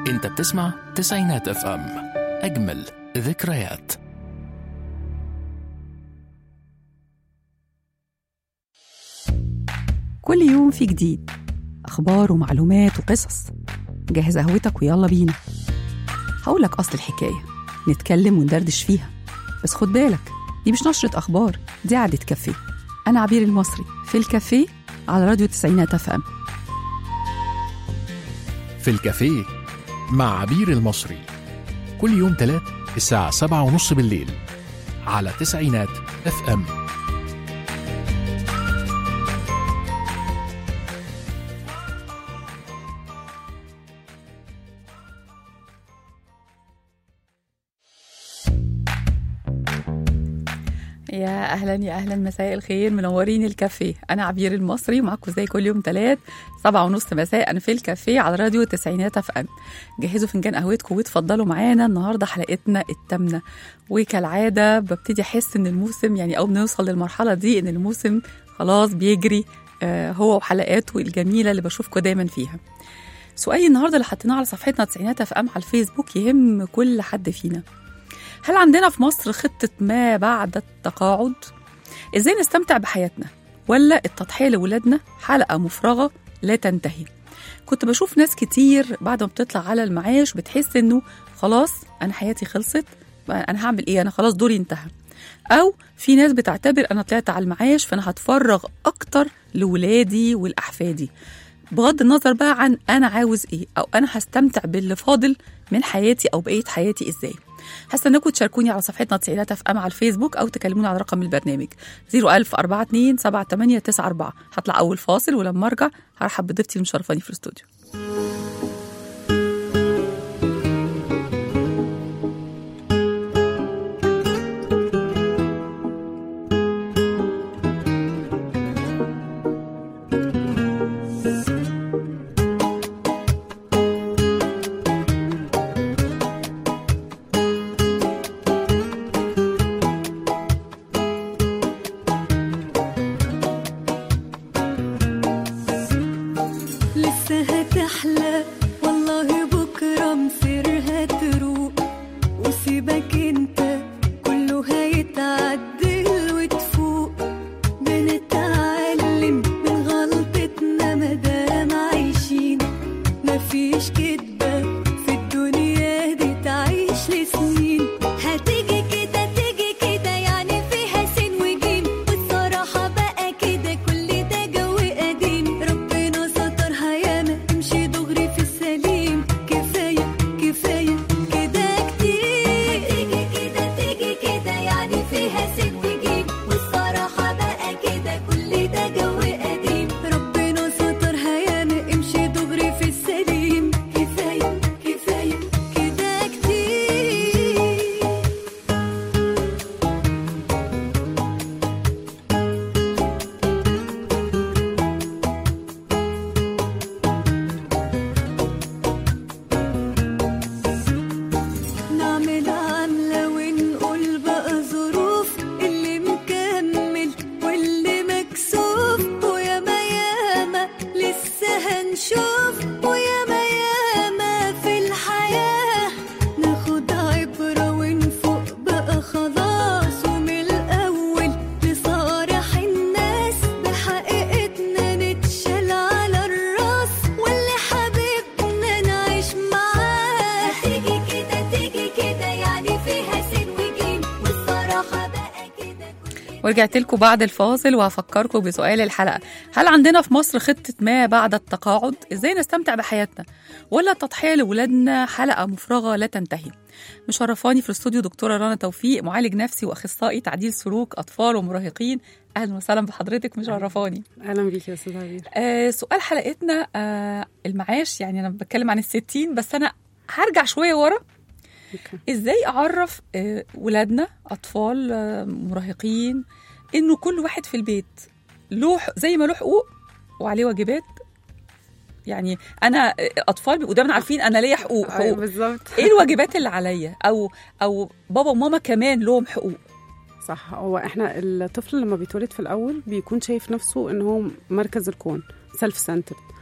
انت بتسمع تسعينات اف ام اجمل ذكريات كل يوم في جديد أخبار ومعلومات وقصص جهز قهوتك ويلا بينا هقولك أصل الحكاية نتكلم وندردش فيها بس خد بالك دي مش نشرة أخبار دي قعدة كافيه أنا عبير المصري في الكافيه على راديو تسعينات اف ام في الكافيه مع عبير المصري كل يوم تلات الساعة سبعة ونص بالليل على تسعينات اف ام يا اهلا يا اهلا مساء الخير منورين الكافيه انا عبير المصري معاكم زي كل يوم تلات سبعة ونص مساء في الكافيه على راديو تسعينات اف ام جهزوا فنجان قهوتكم واتفضلوا معانا النهارده حلقتنا التامنه وكالعاده ببتدي احس ان الموسم يعني او بنوصل للمرحله دي ان الموسم خلاص بيجري آه، هو وحلقاته الجميله اللي بشوفكم دايما فيها سؤالي النهارده اللي حطيناه على صفحتنا تسعينات اف ام على الفيسبوك يهم كل حد فينا هل عندنا في مصر خطة ما بعد التقاعد؟ ازاي نستمتع بحياتنا؟ ولا التضحية لولادنا حلقة مفرغة لا تنتهي؟ كنت بشوف ناس كتير بعد ما بتطلع على المعاش بتحس انه خلاص انا حياتي خلصت بقى انا هعمل ايه انا خلاص دوري انتهى او في ناس بتعتبر انا طلعت على المعاش فانا هتفرغ اكتر لولادي ولاحفادي بغض النظر بقى عن انا عاوز ايه او انا هستمتع باللي فاضل من حياتي او بقيه حياتي ازاي هستناكم تشاركوني على صفحتنا تسعينات اف ام على الفيسبوك او تكلموني على رقم البرنامج 01000 42 78 94 هطلع اول فاصل ولما ارجع هرحب بضيفتي المشرفاني في الاستوديو لسه هتحلى والله بكرة مصيرها تروق وسيبك انت كله هيتعدل وتفوق بنتعلم من غلطتنا مادام عايشين مفيش كدبة في الدنيا دي تعيش لسنين هتيجي كده تيجي كده يعني فيها سين وجيم والصراحة بقى كده كل ده جو قديم ربنا سترها ياما تمشي دغري في السليم كفاية كفاية كده كتير هتيجي كده تيجي كده يعني فيها سين وجيم والصراحة بقى كده كل ده جو قديم ربنا سترها ياما امشي دغري في السليم كفاية كفاية كده كتير نعمل عاملة ونقول بقى ظروف اللي مكمل واللي مكسوف وياما ياما لسه هنشوف وياما ياما في الحياة ناخد عبرة ونفوق بقى خلاص ومن الأول نصارح الناس بحقيقتنا نتشال على الراس واللي حبيبنا نعيش معاه هتيجي كده تيجي كده يعني فيها سين وجيم والصراحة بقى كده كل ورجعت لكم بعد الفاصل وهفكركم بسؤال الحلقة هل عندنا في مصر خطة ما بعد التقاعد ازاي نستمتع بحياتنا ولا التضحية لولادنا حلقة مفرغة لا تنتهي مشرفاني في الاستوديو دكتورة رنا توفيق معالج نفسي واخصائي تعديل سلوك اطفال ومراهقين اهلا وسهلا بحضرتك مشرفاني اهلا بيك يا استاذ عبير آه سؤال حلقتنا آه المعاش يعني انا بتكلم عن الستين بس انا هرجع شويه ورا أوكي. ازاي اعرف آه ولادنا اطفال آه مراهقين انه كل واحد في البيت له ح- زي ما له حقوق وعليه واجبات يعني انا آه، اطفال بيبقوا دايما عارفين انا ليا حقوق أيوة حقوق بالظبط ايه الواجبات اللي عليا او او بابا وماما كمان لهم حقوق صح هو احنا الطفل لما بيتولد في الاول بيكون شايف نفسه ان هو مركز الكون سيلف سنترد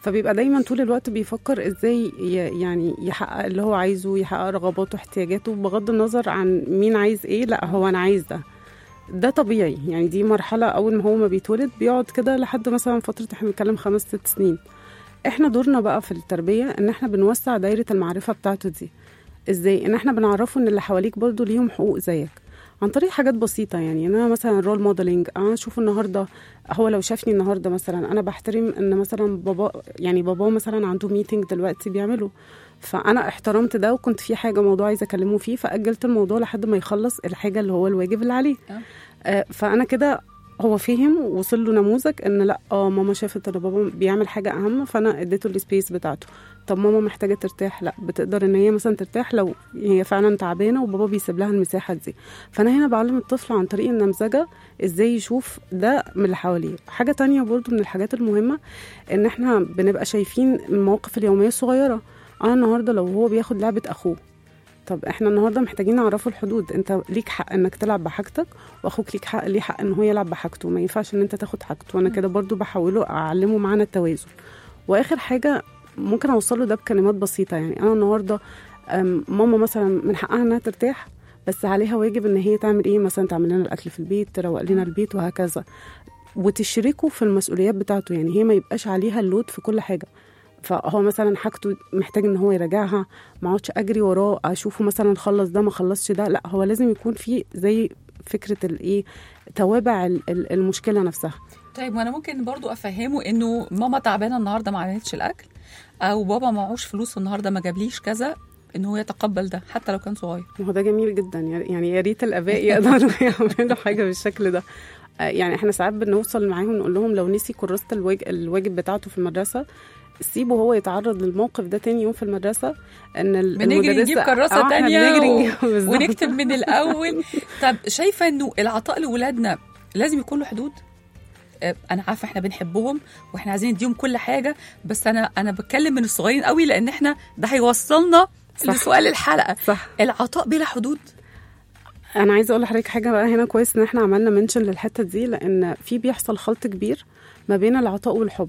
فبيبقى دايما طول الوقت بيفكر ازاي ي- يعني يحقق اللي هو عايزه يحقق رغباته واحتياجاته بغض النظر عن مين عايز ايه لا هو انا عايز ده ده طبيعي يعني دي مرحلة أول ما هو ما بيتولد بيقعد كده لحد مثلا فترة احنا بنتكلم خمس ست سنين احنا دورنا بقى في التربية ان احنا بنوسع دايرة المعرفة بتاعته دي ازاي ان احنا بنعرفه ان اللي حواليك برضو ليهم حقوق زيك عن طريق حاجات بسيطة يعني أنا مثلا رول موديلنج أنا أشوف النهاردة هو لو شافني النهاردة مثلا أنا بحترم إن مثلا بابا يعني باباه مثلا عنده ميتنج دلوقتي بيعمله فأنا احترمت ده وكنت في حاجة موضوع عايزة أكلمه فيه فأجلت الموضوع لحد ما يخلص الحاجة اللي هو الواجب اللي عليه آه. آه فأنا كده هو فهم ووصل له نموذج ان لا اه ماما شافت ان بابا بيعمل حاجه اهم فانا اديته السبيس بتاعته طب ماما محتاجه ترتاح لا بتقدر ان هي مثلا ترتاح لو هي فعلا تعبانه وبابا بيسيب لها المساحه دي فانا هنا بعلم الطفل عن طريق النمذجه ازاي يشوف ده من اللي حواليه حاجه تانية برضو من الحاجات المهمه ان احنا بنبقى شايفين المواقف اليوميه الصغيره انا النهارده لو هو بياخد لعبه اخوه طب احنا النهارده محتاجين نعرفه الحدود انت ليك حق انك تلعب بحاجتك واخوك ليك حق ليه حق ان هو يلعب بحاجته ما ينفعش ان انت تاخد حاجته وانا كده برضو بحاوله اعلمه معنى التوازن واخر حاجه ممكن اوصله ده بكلمات بسيطه يعني انا النهارده أم، ماما مثلا من حقها انها ترتاح بس عليها واجب ان هي تعمل ايه مثلا تعمل لنا الاكل في البيت تروق لنا البيت وهكذا وتشركه في المسؤوليات بتاعته يعني هي ما يبقاش عليها اللود في كل حاجه فهو مثلا حاجته محتاج ان هو يراجعها ما اقعدش اجري وراه اشوفه مثلا خلص ده ما خلصش ده لا هو لازم يكون في زي فكره الايه توابع ال- ال- المشكله نفسها طيب وانا ممكن برضو افهمه انه ماما تعبانه النهارده ما عملتش الاكل او بابا معهوش فلوس النهارده ما جابليش كذا ان هو يتقبل ده حتى لو كان صغير ما هو ده جميل جدا يعني يا ريت الاباء يقدروا يعملوا حاجه بالشكل ده آه، يعني احنا ساعات بنوصل معاهم نقول لهم لو نسي كراسه الواجب, الواجب بتاعته في المدرسه سيبه هو يتعرض للموقف ده تاني يوم في المدرسه ان ال- بنجري نجيب المدرسة- كراسه آه، إحنا تانية بنجري و... نجيب- بالظبط. ونكتب من الاول طب شايفه انه العطاء لاولادنا لازم يكون له حدود آه، انا عارفه احنا بنحبهم واحنا عايزين نديهم كل حاجه بس انا انا بتكلم من الصغيرين قوي لان احنا ده هيوصلنا صح. لسؤال الحلقه صح العطاء بلا حدود انا عايزه اقول لحضرتك حاجه بقى هنا كويس ان احنا عملنا منشن للحته دي لان في بيحصل خلط كبير ما بين العطاء والحب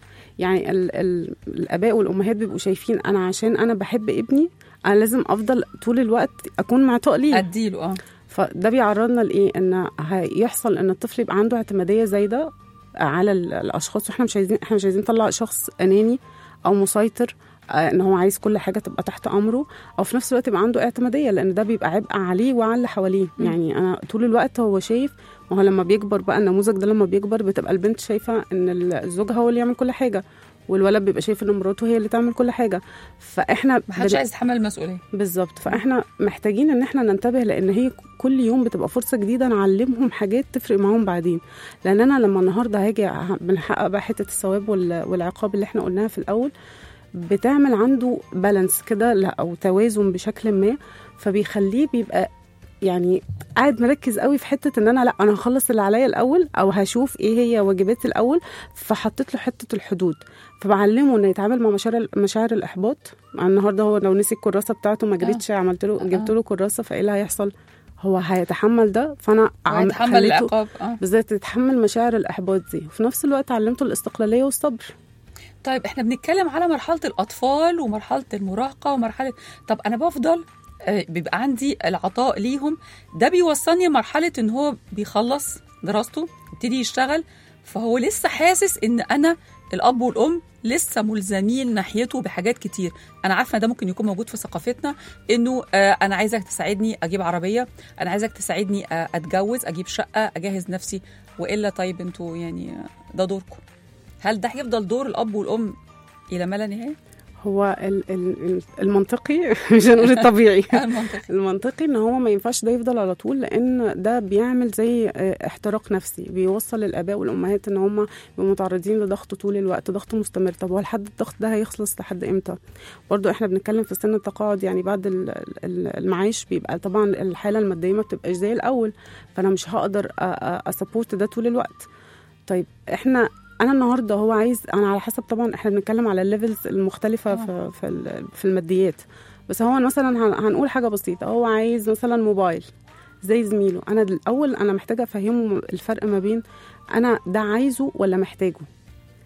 يعني ال ال الاباء والامهات بيبقوا شايفين انا عشان انا بحب ابني انا لازم افضل طول الوقت اكون معطاء ليه اديله اه فده بيعرضنا لايه ان هيحصل ان الطفل يبقى عنده اعتماديه زايده على ال- الاشخاص واحنا مش عايزين احنا مش عايزين نطلع شخص اناني او مسيطر آه، ان هو عايز كل حاجه تبقى تحت امره او في نفس الوقت يبقى عنده اعتماديه لان ده بيبقى عبء عليه وعلى اللي حواليه يعني انا طول الوقت هو شايف ما هو لما بيكبر بقى النموذج ده لما بيكبر بتبقى البنت شايفه ان الزوج هو اللي يعمل كل حاجه والولد بيبقى شايف ان مراته هي اللي تعمل كل حاجه فاحنا ما حدش بن- عايز يتحمل المسؤوليه بالظبط فاحنا محتاجين ان احنا ننتبه لان هي كل يوم بتبقى فرصه جديده نعلمهم حاجات تفرق معاهم بعدين لان انا لما النهارده هاجي ه- بنحقق بقى حته الثواب وال- والعقاب اللي احنا قلناها في الاول بتعمل عنده بالانس كده لا او توازن بشكل ما فبيخليه بيبقى يعني قاعد مركز قوي في حته ان انا لا انا هخلص اللي عليا الاول او هشوف ايه هي واجباتي الاول فحطيت له حته الحدود فبعلمه انه يتعامل مع مشاعر مشاعر الاحباط النهارده هو لو نسي الكراسه بتاعته ما جريتش عملت له جبت له كراسه فايه اللي هيحصل هو هيتحمل ده فانا عم- ويتحمل خليته العقاب اه بالذات يتحمل مشاعر الاحباط دي وفي نفس الوقت علمته الاستقلاليه والصبر طيب احنا بنتكلم على مرحله الاطفال ومرحله المراهقه ومرحله طب انا بفضل آه، بيبقى عندي العطاء ليهم ده بيوصلني لمرحله ان هو بيخلص دراسته يبتدي يشتغل فهو لسه حاسس ان انا الاب والام لسه ملزمين ناحيته بحاجات كتير انا عارفه ده ممكن يكون موجود في ثقافتنا انه آه، انا عايزك تساعدني اجيب عربيه انا عايزك تساعدني آه، اتجوز اجيب شقه اجهز نفسي والا طيب انتوا يعني آه، ده دوركم هل ده هيفضل دور الاب والام الى ما لا نهايه هو ال- ال- المنطقي مش هنقول الطبيعي المنطقي المنطقي ان هو ما ينفعش ده يفضل على طول لان ده بيعمل زي آه، احتراق نفسي بيوصل للاباء والامهات ان هم بيبقوا متعرضين لضغط طول الوقت ضغط مستمر طب هو لحد الضغط ده هيخلص لحد امتى برضو احنا بنتكلم في سن التقاعد يعني بعد ال- ال- المعاش بيبقى طبعا الحاله الماديه ما بتبقاش زي الاول فانا مش هقدر اسبورت ده طول الوقت طيب احنا انا النهارده هو عايز انا على حسب طبعا احنا بنتكلم على الليفلز المختلفه في في ال- في الماديات بس هو مثلا هن- هنقول حاجه بسيطه هو عايز مثلا موبايل زي زميله انا الاول انا محتاجه افهمه الفرق ما بين انا ده عايزه ولا محتاجه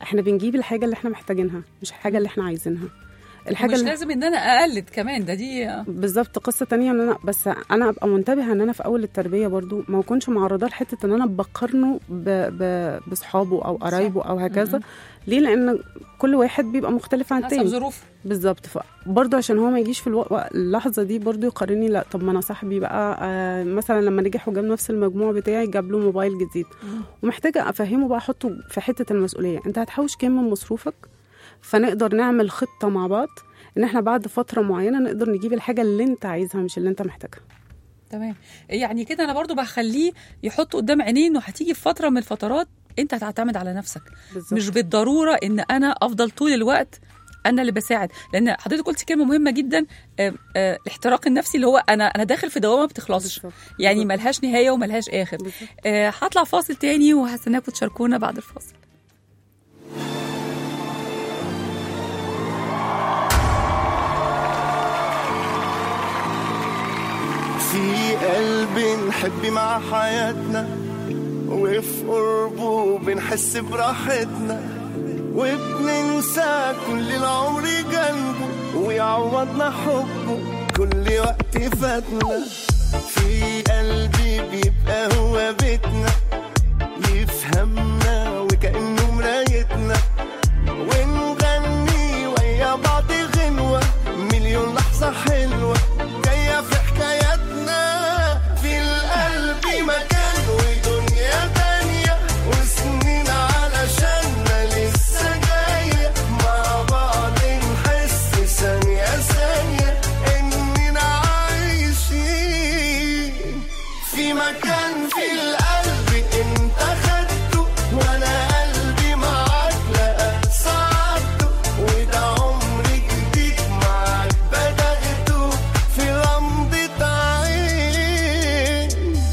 احنا بنجيب الحاجه اللي احنا محتاجينها مش الحاجه اللي احنا عايزينها الحاجه مش اللي لازم ان انا اقلد كمان ده دي بالظبط قصه تانية ان انا بس انا ابقى منتبهه ان انا في اول التربيه برضو ما اكونش معرضه لحته ان انا بقارنه ب- ب- باصحابه او قرايبه او هكذا ليه لان كل واحد بيبقى مختلف عن حسب التاني ظروف بالظبط فبرضه عشان هو ما يجيش في الو... اللحظه دي برضه يقارني لا طب ما انا صاحبي بقى آه مثلا لما نجح وجاب نفس المجموع بتاعي جاب له موبايل جديد ومحتاجه افهمه بقى احطه في حته المسؤوليه انت هتحوش كام من مصروفك فنقدر نعمل خطه مع بعض ان احنا بعد فتره معينه نقدر نجيب الحاجه اللي انت عايزها مش اللي انت محتاجها تمام يعني كده انا برضو بخليه يحط قدام عينيه انه هتيجي في فتره من الفترات انت هتعتمد على نفسك بالظبط مش بالضروره ان انا افضل طول الوقت انا اللي بساعد لان حضرتك قلتي كلمه مهمه جدا آه، آه، الاحتراق النفسي اللي هو انا انا داخل في دوامه ما بتخلصش بالظبط. يعني بالظبط. ملهاش نهايه وملهاش اخر بالظبط. آه، هطلع فاصل تاني وهستناكم تشاركونا بعد الفاصل في قلب نحب مع حياتنا وفي قربه بنحس براحتنا وبننسى كل العمر جنبه ويعوضنا حبه كل وقت فاتنا في قلبي بيبقى هو بيتنا يفهمنا وكأنه مرايتنا ونغني ويا بعض غنوة مليون لحظة حلوة جاية في حكاياتنا في القلب مكان ودنيا تانية وسنين علشاننا لسه جاية مع بعض نحس ثانية ثانية إننا عايشين في مكان في القلب انت خدته وانا قلبي معاك لقى سعادته وده عمر جديد معاك بدأته في غمضة عين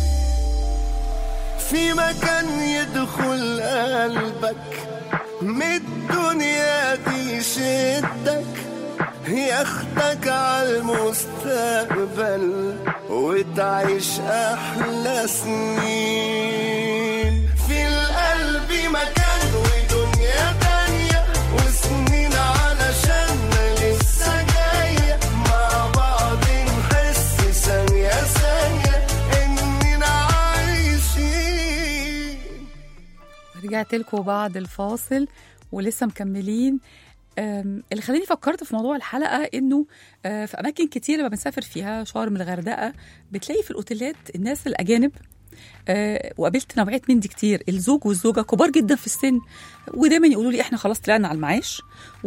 في مكان يدخل قلبك من الدنيا دي يشدك ياخدك على المستقبل وتعيش احلى سنين في القلب مكان ودنيا تانية وسنين علشاننا لسه جاية مع بعض نحس ثانية ثانية اننا عايشين رجعت لكم بعد الفاصل ولسه مكملين أم، اللي خلاني فكرت في موضوع الحلقه انه آه، في اماكن كتير لما بنسافر فيها شرم الغردقه بتلاقي في الاوتيلات الناس الاجانب آه، وقابلت نوعيات من دي كتير الزوج والزوجه كبار جدا في السن ودايما يقولوا لي احنا خلاص طلعنا على المعاش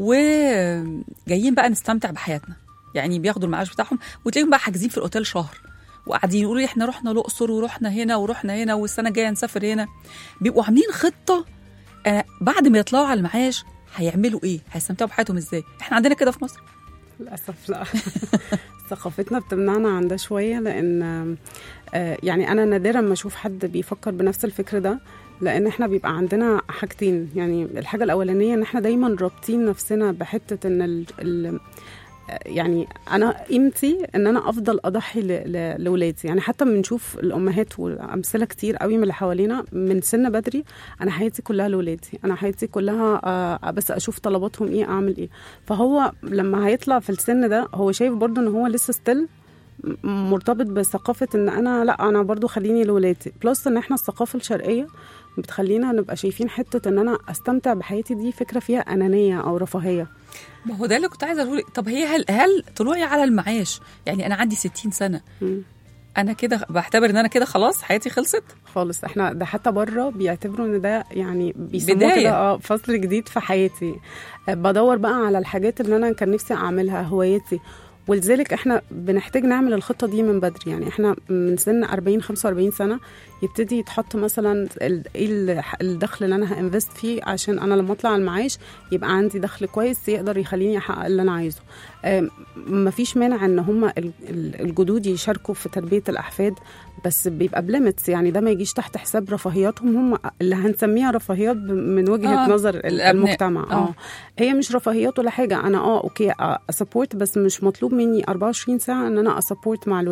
وجايين بقى نستمتع بحياتنا يعني بياخدوا المعاش بتاعهم وتلاقيهم بقى حاجزين في الاوتيل شهر وقاعدين يقولوا لي احنا رحنا الاقصر ورحنا هنا ورحنا هنا والسنه الجايه نسافر هنا بيبقوا عاملين خطه آه، بعد ما يطلعوا على المعاش هيعملوا ايه هيستمتعوا بحياتهم ازاي احنا عندنا كده في مصر للاسف لا ثقافتنا بتمنعنا عن ده شويه لان آه، يعني انا نادرا ما اشوف حد بيفكر بنفس الفكر ده لان احنا بيبقى عندنا حاجتين يعني الحاجه الاولانيه ان احنا دايما رابطين نفسنا بحته ان ال ال يعني انا قيمتي ان انا افضل اضحي ل- ل- لاولادي يعني حتى بنشوف الامهات وامثله كتير قوي من اللي حوالينا من سن بدري انا حياتي كلها لاولادي انا حياتي كلها آه، بس اشوف طلباتهم ايه اعمل ايه فهو لما هيطلع في السن ده هو شايف برضو ان هو لسه ستيل مرتبط بثقافه ان انا لا انا برضو خليني لولادي بلس ان احنا الثقافه الشرقيه بتخلينا نبقى شايفين حته ان انا استمتع بحياتي دي فكره فيها انانيه او رفاهيه ما هو ده اللي كنت عايزه اقول طب هي هل هل طلوعي على المعاش يعني انا عندي 60 سنه مم. انا كده بعتبر ان انا كده خلاص حياتي خلصت خالص احنا ده حتى بره بيعتبروا ان ده يعني بيسموه بداية. كده اه فصل جديد في حياتي آه، بدور بقى على الحاجات اللي انا كان نفسي اعملها هواياتي ولذلك احنا بنحتاج نعمل الخطه دي من بدري يعني احنا من سن 40 45 سنه يبتدي يتحط مثلا ال- ايه ال- الدخل اللي انا هانفست فيه عشان انا لما اطلع على المعاش يبقى عندي دخل كويس يقدر يخليني احقق اللي انا عايزه آم، مفيش مانع ان هم الجدود يشاركوا في تربيه الاحفاد بس بيبقى بليمتس يعني ده ما يجيش تحت حساب رفاهياتهم هم اللي هنسميها رفاهيات ب- من وجهه آه، آه نظر ال- الأبناء. المجتمع آه. اه هي مش رفاهيات ولا حاجه انا اه اوكي اسبورت بس مش مطلوب مني 24 ساعه ان انا اسبورت مع الولاد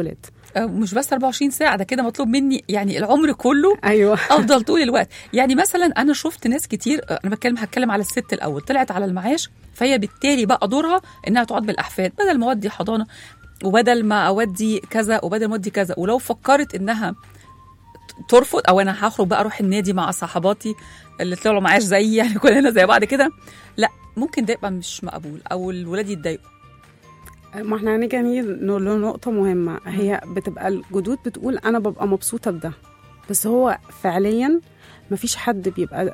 آه، مش بس 24 ساعه ده كده مطلوب مني يعني العمر كله ايوه افضل طول الوقت يعني مثلا انا شفت ناس كتير انا بتكلم هتكلم على الست الاول طلعت على المعاش فهي بالتالي بقى دورها انها تقعد بالاحفاد بدل ما اودي حضانه وبدل ما اودي كذا وبدل ما اودي كذا ولو فكرت انها ترفض او انا هخرج بقى اروح النادي مع صحباتي اللي طلعوا معاش زيي يعني كلنا زي بعض كده لا ممكن ده يبقى مش مقبول او الولاد يتضايقوا ما احنا هنيجي نقول له نقطة مهمة هي بتبقى الجدود بتقول أنا ببقى مبسوطة بده بس هو فعليا مفيش حد بيبقى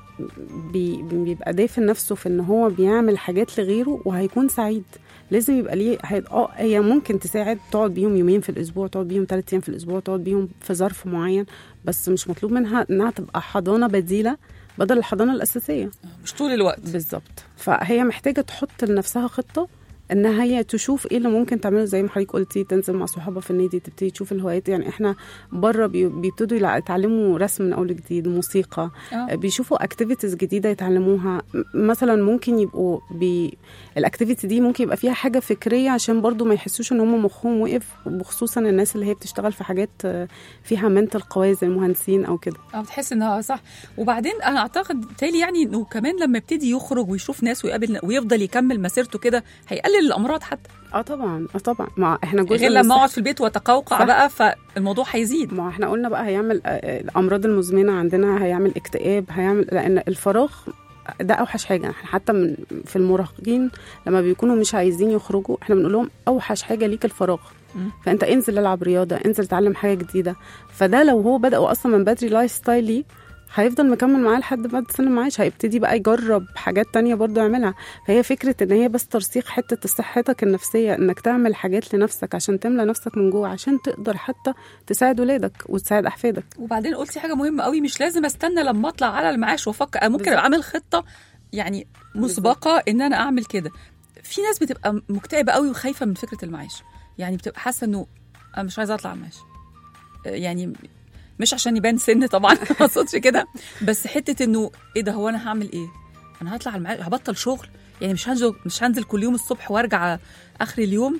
بي بيبقى دافن نفسه في ان هو بيعمل حاجات لغيره وهيكون سعيد لازم يبقى ليه هي- اه هي ممكن تساعد تقعد بيهم يومين في الاسبوع تقعد بيهم ثلاث ايام في الاسبوع تقعد بيهم في ظرف معين بس مش مطلوب منها انها تبقى حضانه بديله بدل الحضانه الاساسيه مش طول الوقت بالظبط فهي محتاجه تحط لنفسها خطه انها هي تشوف ايه اللي ممكن تعمله زي ما حضرتك قلتي تنزل مع صحابها في النادي تبتدي تشوف الهوايات يعني احنا بره بي- بيبتدوا يلع- يتعلموا رسم من اول وجديد موسيقى آه. بيشوفوا اكتيفيتيز جديده يتعلموها م- مثلا ممكن يبقوا بي الاكتيفيتي دي ممكن يبقى فيها حاجه فكريه عشان برضو ما يحسوش ان هم مخهم وقف وخصوصا الناس اللي هي بتشتغل في حاجات آه، فيها منتال قويه زي المهندسين او كده اه بتحس انها صح وبعدين انا اعتقد تالي يعني انه كمان لما يبتدي يخرج ويشوف ناس ويقابل ويفضل يكمل مسيرته كده هيقلل الامراض حتى اه طبعا اه طبعا ما احنا جزء غير من لما الصحة. اقعد في البيت واتقوقع صح. بقى فالموضوع هيزيد ما احنا قلنا بقى هيعمل آه، آه، الامراض المزمنه عندنا هيعمل اكتئاب هيعمل لان الفراغ ده اوحش حاجه احنا حتى من في المراهقين لما بيكونوا مش عايزين يخرجوا احنا بنقول لهم اوحش حاجه ليك الفراغ مم. فانت انزل العب رياضه انزل اتعلم حاجه جديده فده لو هو بدأوا اصلا من بدري لايف ستايل ليه هيفضل مكمل معاه لحد بعد سن المعاش هيبتدي بقى يجرب حاجات تانية برضه يعملها فهي فكرة ان هي بس ترسيخ حتة صحتك النفسية انك تعمل حاجات لنفسك عشان تملى نفسك من جوه عشان تقدر حتى تساعد ولادك وتساعد احفادك وبعدين قلتي حاجه مهمه قوي مش لازم استنى لما اطلع على المعاش وافكر أنا ممكن بالظبط. ابقى اعمل خطه يعني مسبقه ان انا اعمل كده في ناس بتبقى مكتئبه قوي وخايفه من فكره المعاش يعني بتبقى حاسه انه انا مش عايزه اطلع على المعاش آه، يعني مش عشان يبان سن طبعا ما اقصدش كده بس حته انه ايه ده هو انا هعمل ايه انا هطلع على المعاش هبطل شغل يعني مش هنزل مش هنزل كل يوم الصبح وارجع اخر اليوم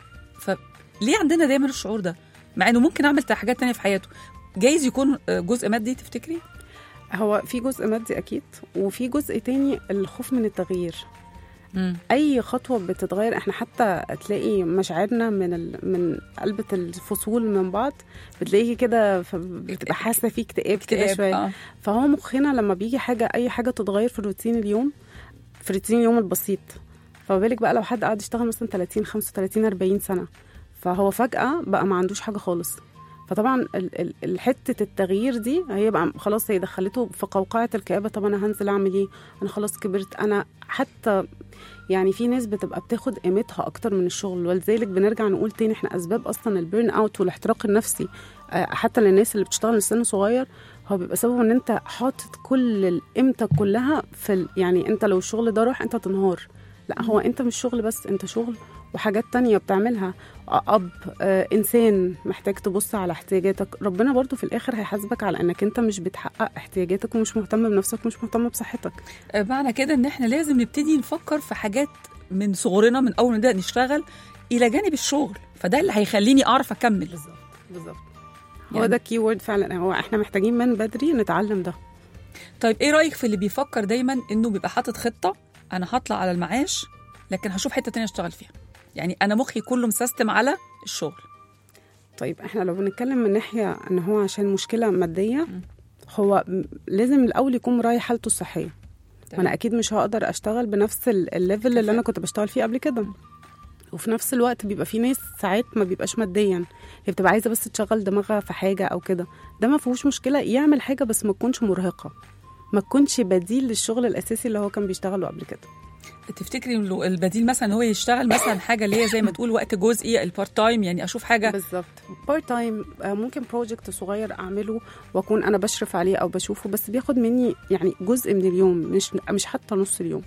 فليه عندنا دايما الشعور ده مع انه ممكن اعمل حاجات تانية في حياته جايز يكون آه، جزء مادي تفتكري هو في جزء مادي اكيد وفي جزء تاني الخوف من التغيير مم. اي خطوه بتتغير احنا حتى تلاقي مشاعرنا من ال... من قلبة الفصول من بعض بتلاقي كده ف- بتبقى حاسه في اكتئاب كده اكتئاب، شويه آه. فهو مخنا لما بيجي حاجه اي حاجه تتغير في روتين اليوم في روتين اليوم البسيط فما بالك بقى لو حد قعد يشتغل مثلا 30 35 40 سنه فهو فجاه بقى ما عندوش حاجه خالص فطبعا ال- ال- الحته التغيير دي هي بقى خلاص هي دخلته في قوقعه الكآبه طب انا هنزل اعمل ايه انا خلاص كبرت انا حتى يعني في ناس بتبقى بتاخد قيمتها اكتر من الشغل ولذلك بنرجع نقول تاني احنا اسباب اصلا البيرن اوت والاحتراق النفسي آه، حتى للناس اللي بتشتغل من سن صغير هو بيبقى سببه ان انت حاطط كل قيمتك كلها في ال... يعني انت لو الشغل ده راح انت تنهار لا هو انت مش شغل بس انت شغل وحاجات تانية بتعملها اب آه، انسان محتاج تبص على احتياجاتك ربنا برضو في الاخر هيحاسبك على انك انت مش بتحقق احتياجاتك ومش مهتم بنفسك ومش مهتم بصحتك آه، معنى كده ان احنا لازم نبتدي نفكر في حاجات من صغرنا من اول ما نبدا نشتغل الى جانب الشغل فده اللي هيخليني اعرف اكمل بالظبط بالظبط هو يعني- ده كي وورد فعلا هو احنا محتاجين من بدري نتعلم ده طيب ايه رايك في اللي بيفكر دايما انه بيبقى حاطط خطه انا هطلع على المعاش لكن هشوف حته تانية اشتغل فيها يعني انا مخي كله مسيستم على الشغل طيب احنا لو بنتكلم من ناحيه ان هو عشان مشكله ماديه هو م- لازم الاول يكون مراعي حالته الصحيه ما انا اكيد مش هقدر اشتغل بنفس ال- الليفل اللي انا كنت بشتغل فيه قبل كده وفي نفس الوقت بيبقى في ناس ساعات ما بيبقاش ماديا هي بتبقى عايزه بس تشغل دماغها في حاجه او كده ده ما فيهوش مشكله يعمل حاجه بس ما تكونش مرهقه ما تكونش بديل للشغل الاساسي اللي هو كان بيشتغله قبل كده تفتكري إنه البديل مثلا هو يشتغل مثلا حاجه اللي هي زي ما تقول وقت جزئي البارت تايم يعني اشوف حاجه بالظبط بارت تايم ممكن بروجكت صغير اعمله واكون انا بشرف عليه او بشوفه بس بياخد مني يعني جزء من اليوم مش مش حتى نص اليوم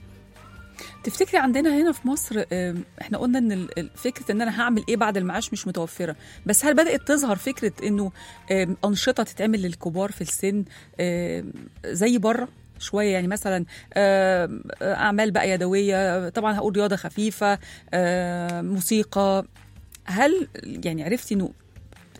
تفتكري عندنا هنا في مصر آم، احنا قلنا ان ال- ال- فكره ان انا هعمل ايه بعد المعاش مش متوفره بس هل بدات تظهر فكره انه آم، انشطه تتعمل للكبار في السن آم، زي بره شويه يعني مثلا آم، اعمال بقى يدويه طبعا هقول رياضه خفيفه آم، موسيقى هل يعني عرفتي انه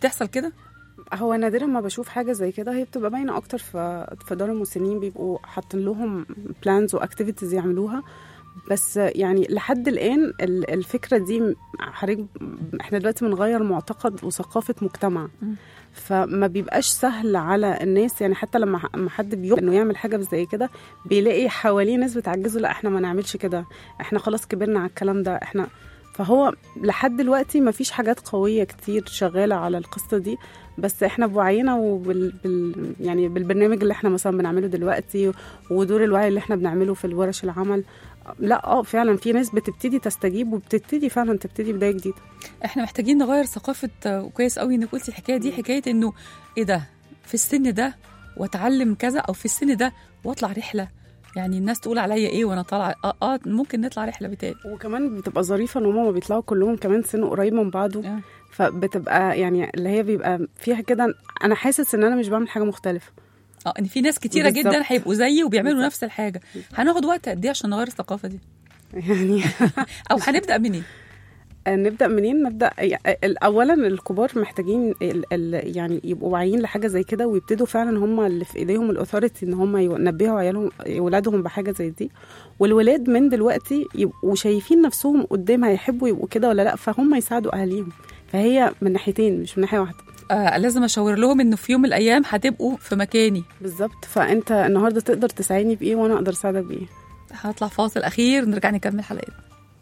بتحصل كده هو نادرا ما بشوف حاجه زي كده هي بتبقى باينه اكتر في في دار المسنين بيبقوا حاطين لهم بلانز واكتيفيتيز يعملوها بس يعني لحد الان ال- الفكره دي حضرتك احنا دلوقتي بنغير معتقد وثقافه مجتمع مم. فما بيبقاش سهل على الناس يعني حتى لما ح- لما حد بيقول انه يعمل حاجه زي كده بيلاقي حواليه ناس بتعجزه لا احنا ما نعملش كده احنا خلاص كبرنا على الكلام ده احنا فهو لحد دلوقتي ما فيش حاجات قويه كتير شغاله على القصه دي بس احنا بوعينا وبال بال يعني بالبرنامج اللي احنا مثلا بنعمله دلوقتي ودور الوعي اللي احنا بنعمله في الورش العمل لا اه فعلا في ناس بتبتدي تستجيب وبتبتدي فعلا تبتدي بدايه جديده احنا محتاجين نغير ثقافه آه، كويس قوي انك قلتي الحكايه دي حكايه انه ايه ده في السن ده واتعلم كذا او في السن ده واطلع رحله يعني الناس تقول عليا ايه وانا طالعه اه اه ممكن نطلع رحله بتاعي وكمان بتبقى ظريفه ان هما بيطلعوا كلهم كمان سن قريب من بعضه آه. فبتبقى يعني اللي هي بيبقى فيها كده انا حاسس ان انا مش بعمل حاجه مختلفه اه ان في ناس كتيره بالظبط. جدا هيبقوا زيي وبيعملوا بالظبط. نفس الحاجه هناخد وقت قد ايه عشان نغير الثقافه دي يعني او هنبدا منين نبدا منين نبدا اولا الكبار محتاجين ال ال يعني يبقوا واعيين لحاجه زي كده ويبتدوا فعلا هم اللي في ايديهم الاثوريتي ان هم ينبهوا عيالهم اولادهم بحاجه زي دي والولاد من دلوقتي يبقوا شايفين نفسهم قدام هيحبوا يبقوا كده ولا لا فهم يساعدوا اهاليهم فهي من ناحيتين مش من ناحيه واحده آه لازم اشاور لهم انه في يوم من الايام هتبقوا في مكاني بالظبط فانت النهارده تقدر تساعدني بايه وانا اقدر اساعدك بايه هطلع فاصل اخير نرجع نكمل حلقتنا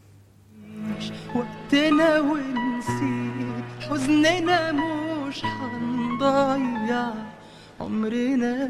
وقتنا ونسيب حزننا مش هنضيع عمرنا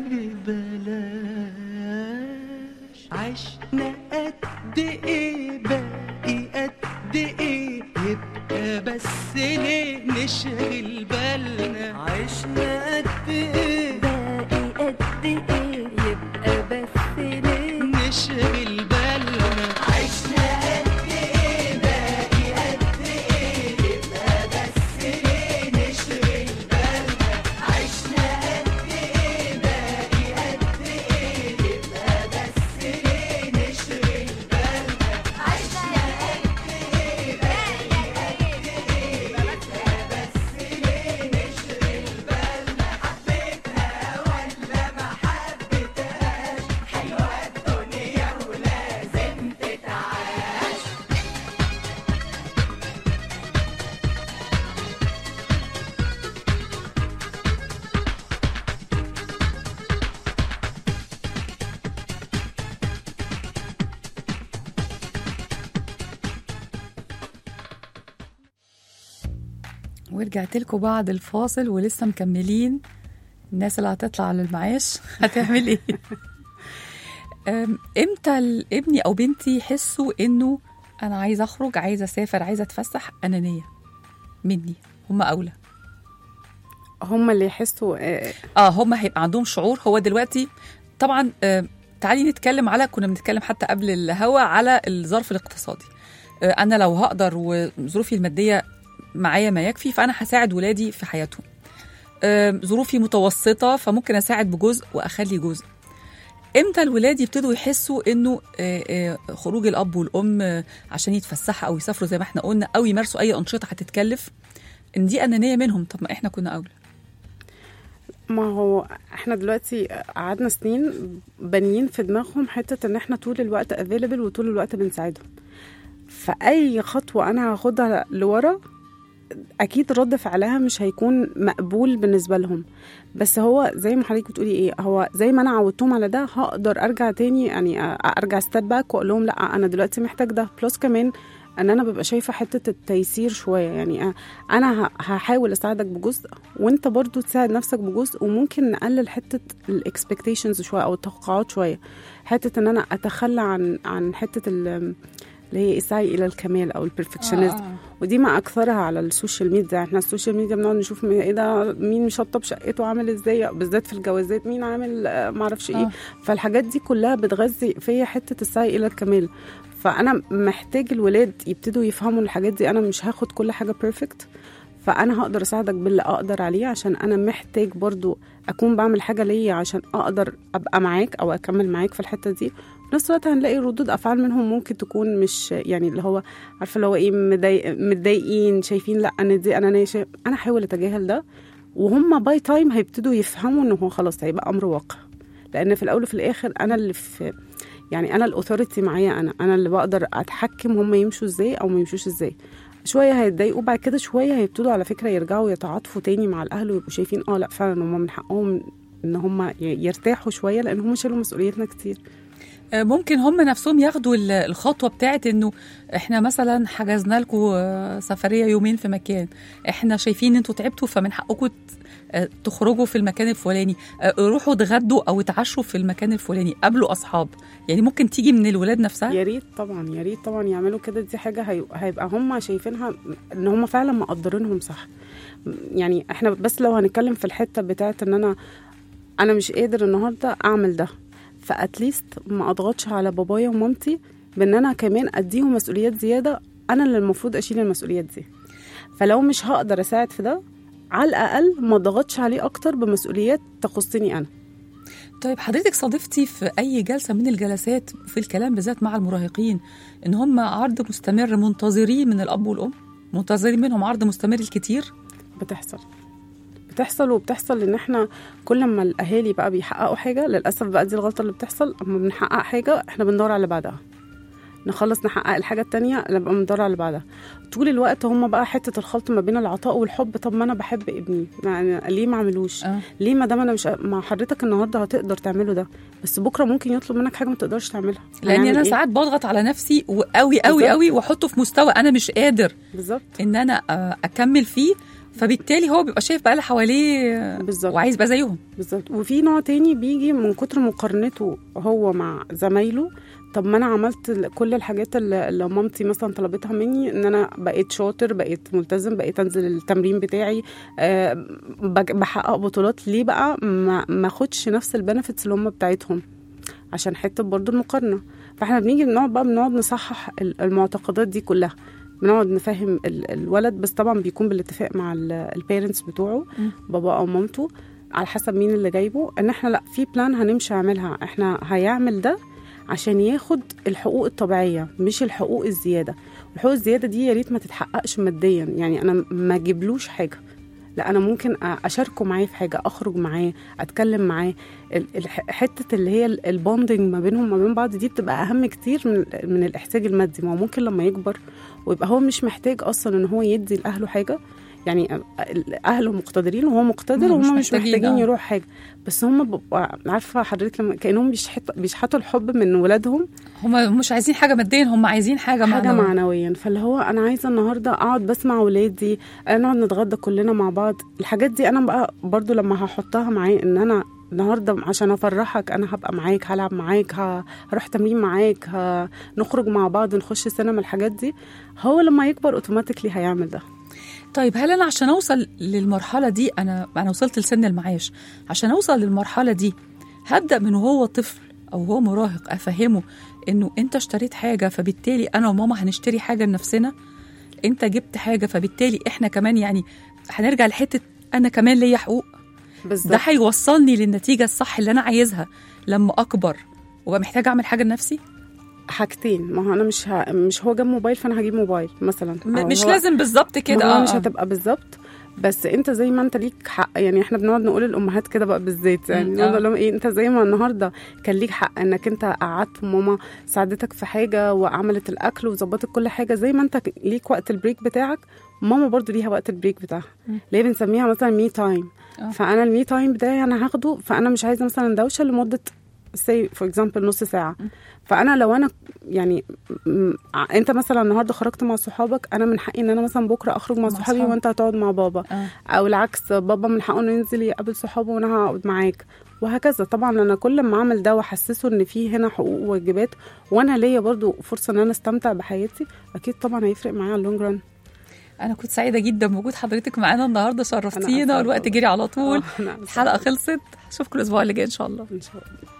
ببلاش عشنا قد ايه باقي قد ايه يبقى بس ليه نشغل بالنا عشنا قد ايه باقي قد ايه يبقى بس ليه نشغل بالنا عشنا قد ايه باقي قد ايه يبقى بس ليه نشغل بالنا عشنا قد ايه باقي قد ايه يبقى بس ليه نشغل بالنا عشنا قد ايه باقي قد ايه يبقى بس ليه نشغل بالنا حبيتها ولا ما حبيتهاش حلوة الدنيا ولازم تتعاش ورجعت لكم بعد الفاصل ولسه مكملين الناس اللي هتطلع على المعاش هتعمل ايه أم، امتى ال- ابني او بنتي يحسوا انه انا عايزه اخرج عايزه اسافر عايزه اتفسح انانيه مني هم اولى هم اللي يحسوا آه، اه هم هيبقى عندهم شعور هو دلوقتي طبعا آه تعالي نتكلم على كنا بنتكلم حتى قبل الهوا على الظرف الاقتصادي آه انا لو هقدر وظروفي الماديه معايا ما يكفي فانا هساعد ولادي في حياتهم آه ظروفي متوسطه فممكن اساعد بجزء واخلي جزء امتى الولاد يبتدوا يحسوا انه آه، آه، خروج الاب والام آه، عشان يتفسحوا او يسافروا زي ما احنا قلنا او يمارسوا اي انشطه هتتكلف ان دي انانيه منهم طب ما احنا كنا اولى ما هو احنا دلوقتي قعدنا سنين بانيين في دماغهم حته ان احنا طول الوقت افيلبل وطول الوقت بنساعدهم فاي خطوه انا هاخدها لورا اكيد رد فعلها مش هيكون مقبول بالنسبه لهم بس هو زي ما حضرتك بتقولي ايه هو زي ما انا عودتهم على ده هقدر ارجع تاني يعني أ- ارجع ستيب باك واقول لهم لا انا دلوقتي محتاج ده بلس كمان ان انا ببقى شايفه حته التيسير شويه يعني أ- انا ه- هحاول اساعدك بجزء وانت برضو تساعد نفسك بجزء وممكن نقلل حته الاكسبكتيشنز شويه او التوقعات شويه حته ان انا اتخلى عن عن حته ال- اللي هي السعي الى الكمال او البرفكشنزم آه. ودي ما اكثرها على السوشيال ميديا احنا السوشيال ميديا بنقعد نشوف مين- ايه ده مين مشطب شقته عامل ازاي بالذات في الجوازات مين عامل آه، ما اعرفش ايه آه. فالحاجات دي كلها بتغذي فيا حته السعي الى الكمال فانا محتاج الولاد يبتدوا يفهموا الحاجات دي انا مش هاخد كل حاجه بيرفكت فانا هقدر اساعدك باللي اقدر عليه عشان انا محتاج برضو اكون بعمل حاجه ليا عشان اقدر ابقى معاك او اكمل معاك في الحته دي في نفس الوقت هنلاقي ردود افعال منهم ممكن تكون مش يعني اللي هو عارفه اللي هو ايه مضايق- متضايقين شايفين لا انا دي انا ناشف انا احاول اتجاهل ده وهم باي تايم هيبتدوا يفهموا ان هو خلاص هيبقى امر واقع لان في الاول وفي الاخر انا اللي في يعني انا الاوثوريتي معايا انا انا اللي بقدر اتحكم هم يمشوا ازاي او ما يمشوش ازاي شويه هيتضايقوا بعد كده شويه هيبتدوا على فكره يرجعوا يتعاطفوا تاني مع الاهل ويبقوا شايفين اه لا فعلا هم من حقهم ان هم ي- يرتاحوا شويه لان هم شالوا مسؤوليتنا كتير آه، ممكن هم نفسهم ياخدوا ال- الخطوه بتاعت انه احنا مثلا حجزنا لكم سفريه يومين في مكان احنا شايفين ان انتوا تعبتوا فمن حقكم ت- آه، تخرجوا في المكان الفلاني آه، روحوا اتغدوا او اتعشوا في المكان الفلاني قابلوا اصحاب يعني ممكن تيجي من الولاد نفسها يا ريت طبعا يا ريت طبعا يعملوا كده دي حاجه هي- هيبقى هم شايفينها ان هم فعلا مقدرينهم صح يعني احنا بس لو هنتكلم في الحته بتاعت ان انا انا مش قادر النهارده اعمل ده فاتليست ما اضغطش على بابايا ومامتي بان انا كمان اديهم مسؤوليات زياده انا اللي المفروض اشيل المسؤوليات دي فلو مش هقدر اساعد في ده على الاقل ما اضغطش عليه اكتر بمسؤوليات تخصني انا طيب حضرتك صادفتي في اي جلسه من الجلسات في الكلام بالذات مع المراهقين ان هم عرض مستمر منتظرين من الاب والام منتظرين منهم عرض مستمر الكتير بتحصل بتحصل وبتحصل ان احنا كل ما الاهالي بقى بيحققوا حاجه للاسف بقى دي الغلطه اللي بتحصل اما بنحقق حاجه احنا بندور على اللي بعدها نخلص نحقق الحاجه التانية نبقى بندور على اللي بعدها طول الوقت هم بقى حته الخلط ما بين العطاء والحب طب ما انا بحب ابني ما أنا- ليه ما اعملوش آه. ليه ما دام انا مش مع حضرتك النهارده هتقدر تعمله ده بس بكره ممكن يطلب منك حاجه ما تقدرش تعملها لاني هنعمل انا إيه؟ ساعات بضغط على نفسي وقوي قوي بالظبط. قوي واحطه في مستوى انا مش قادر بالظبط ان انا آه، اكمل فيه فبالتالي هو بيبقى شايف بقى اللي حواليه آه، بالظبط. وعايز بقى زيهم بالظبط وفي نوع تاني بيجي من كتر مقارنته هو مع زمايله طب ما انا عملت ال- كل الحاجات اللي اللي مامتي مثلا طلبتها مني ان انا بقيت شاطر بقيت ملتزم بقيت انزل التمرين بتاعي أه بج- بحقق بطولات ليه بقى ما ما اخدش نفس البنفيتس اللي هم بتاعتهم عشان حته برضو المقارنه فاحنا بنيجي بنقعد بقى بنقعد نصحح ال- المعتقدات دي كلها بنقعد نفهم ال- الولد بس طبعا بيكون بالاتفاق مع البيرنتس بتوعه بابا او مامته على حسب مين اللي جايبه ان احنا لا في بلان هنمشي اعملها احنا هيعمل ده عشان ياخد الحقوق الطبيعيه مش الحقوق الزياده الحقوق الزياده دي يا ريت ما تتحققش ماديا يعني انا ما اجيبلوش حاجه لا انا ممكن أ- اشاركه معاه في حاجه اخرج معاه اتكلم معاه ال- الح- حته اللي هي ال- البوندنج ما بينهم ما بين بعض دي بتبقى اهم كتير من من الاحتياج المادي ما هو ممكن لما يكبر ويبقى هو مش محتاج اصلا ان هو يدي لاهله حاجه يعني اهله مقتدرين وهو مقتدر هم مش وهم مش محتاجين، محتاجين آه. يروح حاجه بس هم بيبقوا عارفه حضرتك لما كانهم بيشحتوا بيشحتوا الحب من ولادهم هم مش عايزين حاجه ماديا هم عايزين حاجه حاجه معنوية. معنويا فاللي هو انا عايزه النهارده اقعد بسمع ولادي آه، نقعد نتغدى كلنا مع بعض الحاجات دي انا بقى برضو لما هحطها معاه ان انا النهارده عشان افرحك انا هبقى معاك هلعب معاك ه- هروح تمرين معاك هنخرج مع بعض نخش سينما الحاجات دي هو لما يكبر اوتوماتيكلي هيعمل ده طيب هل انا عشان اوصل للمرحله دي انا انا وصلت لسن المعاش عشان اوصل للمرحله دي هبدا من وهو طفل او هو مراهق افهمه انه انت اشتريت حاجه فبالتالي انا وماما هنشتري حاجه لنفسنا انت جبت حاجه فبالتالي احنا كمان يعني هنرجع لحته انا كمان ليا حقوق ده بالظبط هيوصلني للنتيجه الصح اللي انا عايزها لما اكبر وابقى محتاجه اعمل حاجه لنفسي حاجتين ما هو انا مش ه... مش هو جاب موبايل فانا هجيب موبايل مثلا م- أو مش هو- لازم بالظبط كده ما هو اه مش آه. هتبقى بالظبط بس انت زي ما انت ليك حق يعني احنا بنقعد نقول الامهات كده بقى بالذات يعني مم، نقول آه. لهم ايه انت زي ما النهارده كان ليك حق انك انت قعدت وماما ساعدتك في حاجه وعملت الاكل وظبطت كل حاجه زي ما انت ك- ليك وقت البريك بتاعك ماما برضو ليها وقت البريك بتاعها مم. اللي هي بنسميها مثلا مي تايم آه. فانا المي تايم بتاعي انا هاخده فانا مش عايزه مثلا دوشه لمده سي فور اكزامبل نص ساعه فانا لو انا يعني م- ع- انت مثلا النهارده خرجت مع صحابك انا من حقي ان انا مثلا بكره اخرج مع مع صحابي صحابي. وانت هتقعد مع بابا آه. او العكس بابا من حقه انه ينزل يقابل صحابه وانا هقعد معاك وهكذا طبعا انا كل ما اعمل ده واحسسه ان في هنا حقوق وواجبات وانا ليا برضو فرصه ان انا استمتع بحياتي اكيد طبعا هيفرق معايا على اللونج ران انا كنت سعيده جدا بوجود حضرتك معانا النهارده شرفتينا أسعد والوقت والله. جري على طول آه، أنا أسعد. الحلقه خلصت اشوفكم الاسبوع اللي جاي ان شاء الله ان شاء الله